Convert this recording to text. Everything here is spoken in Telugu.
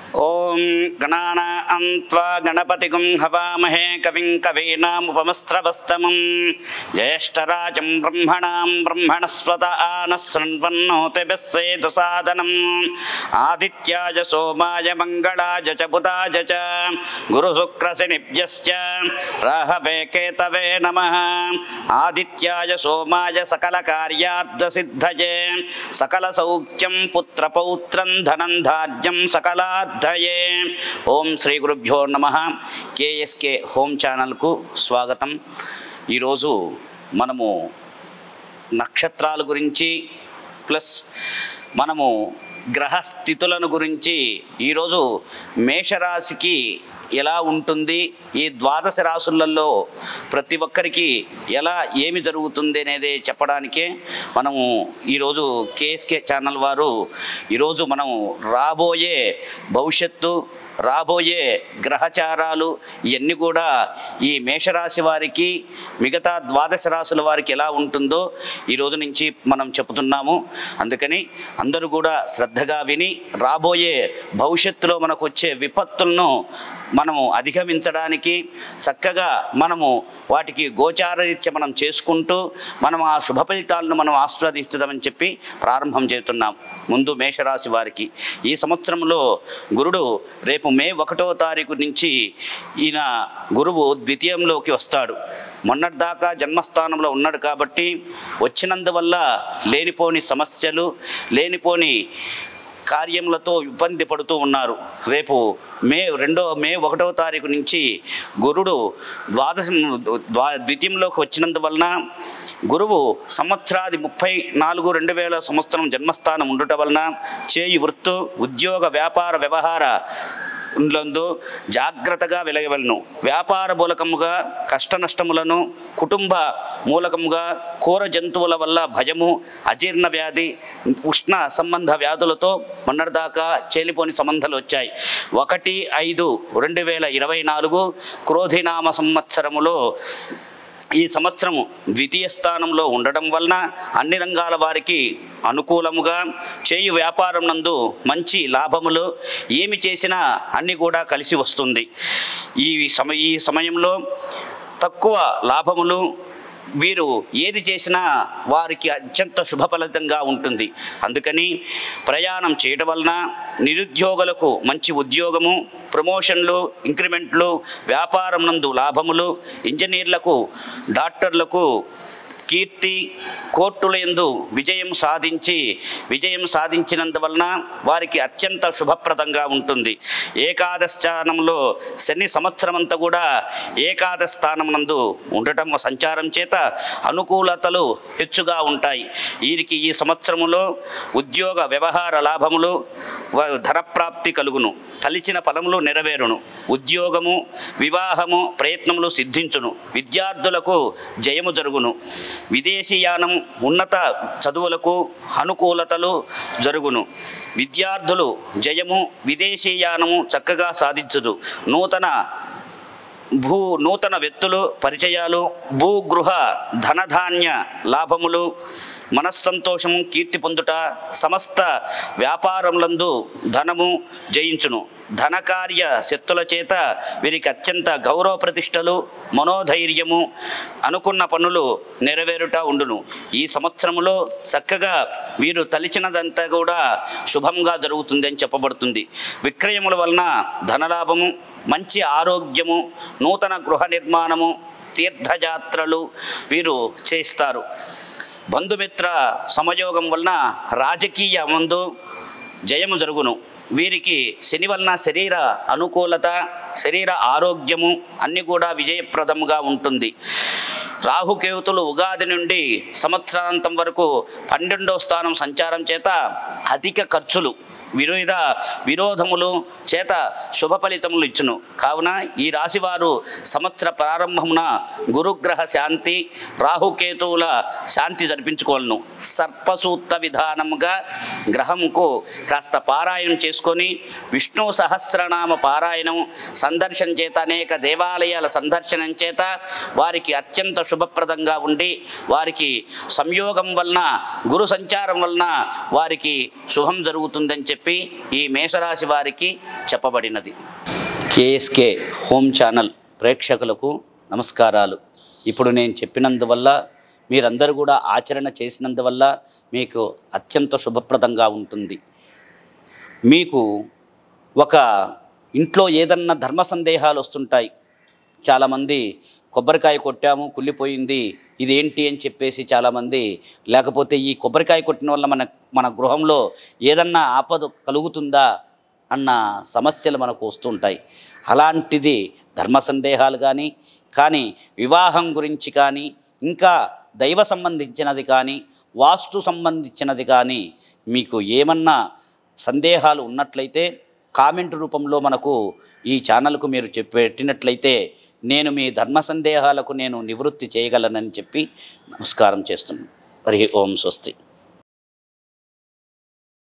ఓం గణానాన్త్వా గణపతిగుం హవామహే కవిం కవీనాముపమస్త్రవస్తమం జ్యేష్ఠరాజం బ్రహ్మణాం బ్రహ్మణస్వత ఆనశృణ్వన్నోతిభిస్సేతు సాదనం ఆదిత్యాయ సోమాయ మంగళాయ చ బుధాయ చ గురుశుక్రశనిభ్యశ్చ రాహవే కేతవే నమ ఆదిత్యాయ సోమాయ సకల కార్యార్థసిద్ధయే సకల సౌఖ్యం పుత్రపౌత్రం ధనం ధార్యం సకలార్థయే ఓం శ్రీ గురుభ్యో నమ కేఎస్కే హోమ్ ఛానల్కు స్వాగతం ఈరోజు మనము నక్షత్రాల గురించి ప్లస్ మనము గ్రహస్థితులను గురించి ఈరోజు మేషరాశికి ఎలా ఉంటుంది ఈ ద్వాదశ రాసులలో ప్రతి ఒక్కరికి ఎలా ఏమి జరుగుతుంది అనేది చెప్పడానికే మనము ఈరోజు కేఎస్కే ఛానల్ వారు ఈరోజు మనం రాబోయే భవిష్యత్తు రాబోయే గ్రహచారాలు ఇవన్నీ కూడా ఈ మేషరాశి వారికి మిగతా ద్వాదశ రాశుల వారికి ఎలా ఉంటుందో ఈ రోజు నుంచి మనం చెబుతున్నాము అందుకని అందరూ కూడా శ్రద్ధగా విని రాబోయే భవిష్యత్తులో మనకు వచ్చే విపత్తులను మనము అధిగమించడానికి చక్కగా మనము వాటికి గోచారరీత్య మనం చేసుకుంటూ మనం ఆ శుభ ఫలితాలను మనం ఆస్వాదించుదామని చెప్పి ప్రారంభం చేస్తున్నాం ముందు మేషరాశి వారికి ఈ సంవత్సరంలో గురుడు రేపు మే ఒకటో తారీఖు నుంచి ఈయన గురువు ద్వితీయంలోకి వస్తాడు మొన్నటిదాకా జన్మస్థానంలో ఉన్నాడు కాబట్టి వచ్చినందువల్ల లేనిపోని సమస్యలు లేనిపోని కార్యములతో ఇబ్బంది పడుతూ ఉన్నారు రేపు మే రెండో మే ఒకటో తారీఖు నుంచి గురుడు ద్వాదశ ద్వా ద్వితీయంలోకి వచ్చినందువలన గురువు సంవత్సరాది ముప్పై నాలుగు రెండు వేల సంవత్సరం జన్మస్థానం ఉండటం వలన చేయి వృత్తు ఉద్యోగ వ్యాపార వ్యవహార లందు జాగ్రత్తగా వెలగవలను వ్యాపార మూలకముగా కష్ట నష్టములను కుటుంబ మూలకముగా కూర జంతువుల వల్ల భయము అజీర్ణ వ్యాధి ఉష్ణ సంబంధ వ్యాధులతో మొన్నటిదాకా చేలిపోని సంబంధాలు వచ్చాయి ఒకటి ఐదు రెండు వేల ఇరవై నాలుగు క్రోధినామ సంవత్సరములో ఈ సంవత్సరము ద్వితీయ స్థానంలో ఉండడం వలన అన్ని రంగాల వారికి అనుకూలముగా చేయు వ్యాపారం నందు మంచి లాభములు ఏమి చేసినా అన్ని కూడా కలిసి వస్తుంది ఈ సమ ఈ సమయంలో తక్కువ లాభములు వీరు ఏది చేసినా వారికి అత్యంత శుభఫలితంగా ఉంటుంది అందుకని ప్రయాణం చేయడం వలన నిరుద్యోగులకు మంచి ఉద్యోగము ప్రమోషన్లు ఇంక్రిమెంట్లు వ్యాపారం నందు లాభములు ఇంజనీర్లకు డాక్టర్లకు కీర్తి కోర్టుల యందు విజయం సాధించి విజయం సాధించినందువలన వారికి అత్యంత శుభప్రదంగా ఉంటుంది ఏకాదశ స్థానంలో శని సంవత్సరం అంతా కూడా ఏకాదశ స్థానం నందు ఉండటం సంచారం చేత అనుకూలతలు హెచ్చుగా ఉంటాయి వీరికి ఈ సంవత్సరములో ఉద్యోగ వ్యవహార లాభములు వ- ధనప్రాప్తి కలుగును తలిచిన ఫలములు నెరవేరును ఉద్యోగము వివాహము ప్రయత్నములు సిద్ధించును విద్యార్థులకు జయము జరుగును విదేశీయానం ఉన్నత చదువులకు అనుకూలతలు జరుగును విద్యార్థులు జయము విదేశీయానము చక్కగా సాధించుదు నూతన భూ నూతన వ్యక్తులు పరిచయాలు భూగృహ ధనధాన్య లాభములు మనస్సంతోషము కీర్తి పొందుట సమస్త వ్యాపారములందు ధనము జయించును ధనకార్య శక్తుల చేత వీరికి అత్యంత గౌరవ ప్రతిష్టలు మనోధైర్యము అనుకున్న పనులు నెరవేరుట ఉండును ఈ సంవత్సరములో చక్కగా వీరు తలిచినదంతా కూడా శుభంగా జరుగుతుందని చెప్పబడుతుంది విక్రయముల వలన ధనలాభము మంచి ఆరోగ్యము నూతన గృహ నిర్మాణము తీర్థయాత్రలు వీరు చేస్తారు బంధుమిత్ర సమయోగం వలన రాజకీయ ముందు జయము జరుగును వీరికి శని వలన శరీర అనుకూలత శరీర ఆరోగ్యము అన్నీ కూడా విజయప్రదముగా ఉంటుంది రాహుకేతులు ఉగాది నుండి సంవత్సరాంతం వరకు పన్నెండో స్థానం సంచారం చేత అధిక ఖర్చులు విరోధ విరోధములు చేత శుభ ఫలితములు ఇచ్చును కావున ఈ రాశివారు సంవత్సర ప్రారంభమున గురుగ్రహ శాంతి రాహుకేతువుల శాంతి జరిపించుకోవాలను సర్పసూక్త విధానముగా గ్రహంకు కాస్త పారాయణం చేసుకొని విష్ణు సహస్రనామ పారాయణం సందర్శన చేత అనేక దేవాలయాల సందర్శనం చేత వారికి అత్యంత శుభప్రదంగా ఉండి వారికి సంయోగం వలన గురు సంచారం వలన వారికి శుభం జరుగుతుందని చెప్పి చెప్పి ఈ మేషరాశి వారికి చెప్పబడినది కేఎస్కే హోమ్ ఛానల్ ప్రేక్షకులకు నమస్కారాలు ఇప్పుడు నేను చెప్పినందువల్ల మీరందరూ కూడా ఆచరణ చేసినందువల్ల మీకు అత్యంత శుభప్రదంగా ఉంటుంది మీకు ఒక ఇంట్లో ఏదన్నా ధర్మ సందేహాలు వస్తుంటాయి చాలామంది కొబ్బరికాయ కొట్టాము కుళ్ళిపోయింది ఇదేంటి అని చెప్పేసి చాలామంది లేకపోతే ఈ కొబ్బరికాయ కొట్టిన వల్ల మన మన గృహంలో ఏదన్నా ఆపద కలుగుతుందా అన్న సమస్యలు మనకు వస్తుంటాయి అలాంటిది ధర్మ సందేహాలు కానీ కానీ వివాహం గురించి కానీ ఇంకా దైవ సంబంధించినది కానీ వాస్తు సంబంధించినది కానీ మీకు ఏమన్నా సందేహాలు ఉన్నట్లయితే కామెంట్ రూపంలో మనకు ఈ ఛానల్కు మీరు చెప్పి పెట్టినట్లయితే నేను మీ ధర్మ సందేహాలకు నేను నివృత్తి చేయగలనని చెప్పి నమస్కారం చేస్తున్నాను హరి ఓం స్వస్తి